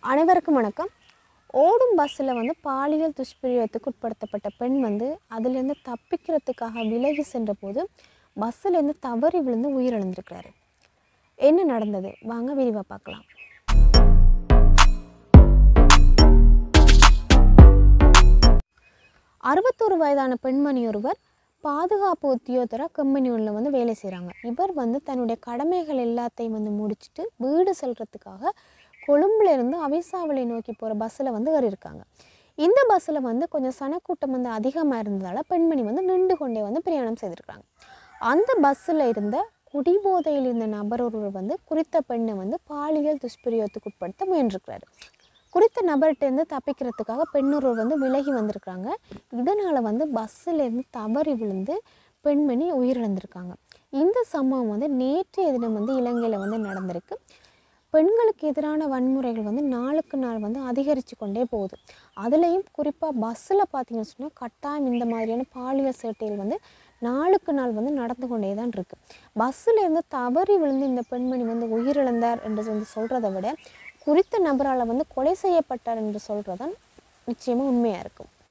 அனைவருக்கும் வணக்கம் ஓடும் பஸ்ஸில் வந்து பாலியல் துஷ்பிரயோகத்துக்கு உட்படுத்தப்பட்ட பெண் வந்து அதிலேருந்து தப்பிக்கிறதுக்காக விலகி சென்ற போது பஸ்ஸிலேருந்து தவறி விழுந்து உயிரிழந்திருக்கிறாரு என்ன நடந்தது வாங்க விரிவாக பார்க்கலாம் அறுபத்தோரு வயதான பெண்மணி ஒருவர் பாதுகாப்பு உத்தியோகத்தராக கம்பெனி ஒன்றில் வந்து வேலை செய்கிறாங்க இவர் வந்து தன்னுடைய கடமைகள் எல்லாத்தையும் வந்து முடிச்சுட்டு வீடு செல்றதுக்காக கொழும்புல இருந்து அவிசாவளை நோக்கி போகிற பஸ்ஸில் வந்து ஏறி இருக்காங்க இந்த பஸ்ஸில் வந்து கொஞ்சம் சனக்கூட்டம் வந்து அதிகமாக இருந்ததால் பெண்மணி வந்து நின்று கொண்டே வந்து பிரயாணம் செய்திருக்காங்க அந்த பஸ்ஸில் இருந்த குடிபோதையில் இருந்த நபர் ஒருவர் வந்து குறித்த பெண்ணை வந்து பாலியல் துஷ்பிரயோகத்துக்கு உட்படுத்த முயன்றிருக்கிறாரு குறித்த நபர்கிட்டேருந்து தப்பிக்கிறதுக்காக பெண்ணொருவர் வந்து விலகி வந்திருக்காங்க இதனால் வந்து பஸ்ஸிலேருந்து தவறி விழுந்து பெண்மணி உயிரிழந்திருக்காங்க இந்த சம்பவம் வந்து நேற்றைய தினம் வந்து இலங்கையில் வந்து நடந்திருக்கு பெண்களுக்கு எதிரான வன்முறைகள் வந்து நாளுக்கு நாள் வந்து அதிகரித்து கொண்டே போகுது அதுலேயும் குறிப்பாக பஸ்ஸில் பார்த்தீங்கன்னு சொன்னால் கட்டாயம் இந்த மாதிரியான பாலியல் சேட்டைகள் வந்து நாளுக்கு நாள் வந்து நடந்து கொண்டே தான் இருக்குது பஸ்ஸில் இருந்து தவறி விழுந்து இந்த பெண்மணி வந்து உயிரிழந்தார் என்று வந்து சொல்கிறத விட குறித்த நபரால் வந்து கொலை செய்யப்பட்டார் என்று சொல்கிறது தான் நிச்சயமாக உண்மையாக இருக்கும்